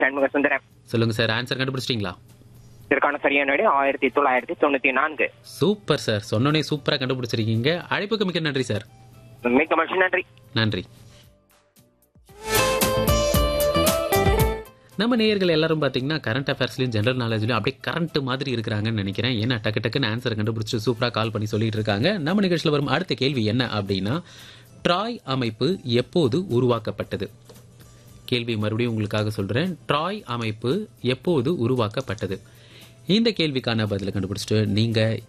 சண்முக சுந்தரம் சொல்லுங்க sir answer கண்டுபிடிச்சிட்டீங்களா இதற்கான சரியான விடை ஆயிரத்தி தொள்ளாயிரத்தி தொண்ணூத்தி நான்கு சூப்பர் சார் சொன்னோனே சூப்பரா கண்டுபிடிச்சிருக்கீங்க அழைப்புக்கு மிக்க நன்றி சார் மிக்க மகிழ்ச்சி நன்றி நன்றி நம்ம நேயர்கள் எல்லாரும் பார்த்தீங்கன்னா கரண்ட் அஃபேர்ஸ்லையும் ஜென்ரல் நாலேஜ்லையும் அப்படியே கரண்ட் மாதிரி இருக்கிறாங்கன்னு நினைக்கிறேன் ஏன்னா டக்கு டக்குன்னு ஆன்சர் கண்டுபிடிச்சு சூப்பராக கால் பண்ணி சொல்லிட்டு இருக்காங்க நம்ம நிகழ்ச்சியில் வரும் அடுத்த கேள்வி என்ன அப்படின்னா ட்ராய் அமைப்பு எப்போது உருவாக்கப்பட்டது கேள்வி மறுபடியும் உங்களுக்காக சொல்றேன் ட்ராய் அமைப்பு எப்போது உருவாக்கப்பட்டது இந்த கேள்விக்கான பதிலை கண்டுபிடிச்சிட்டு நீங்க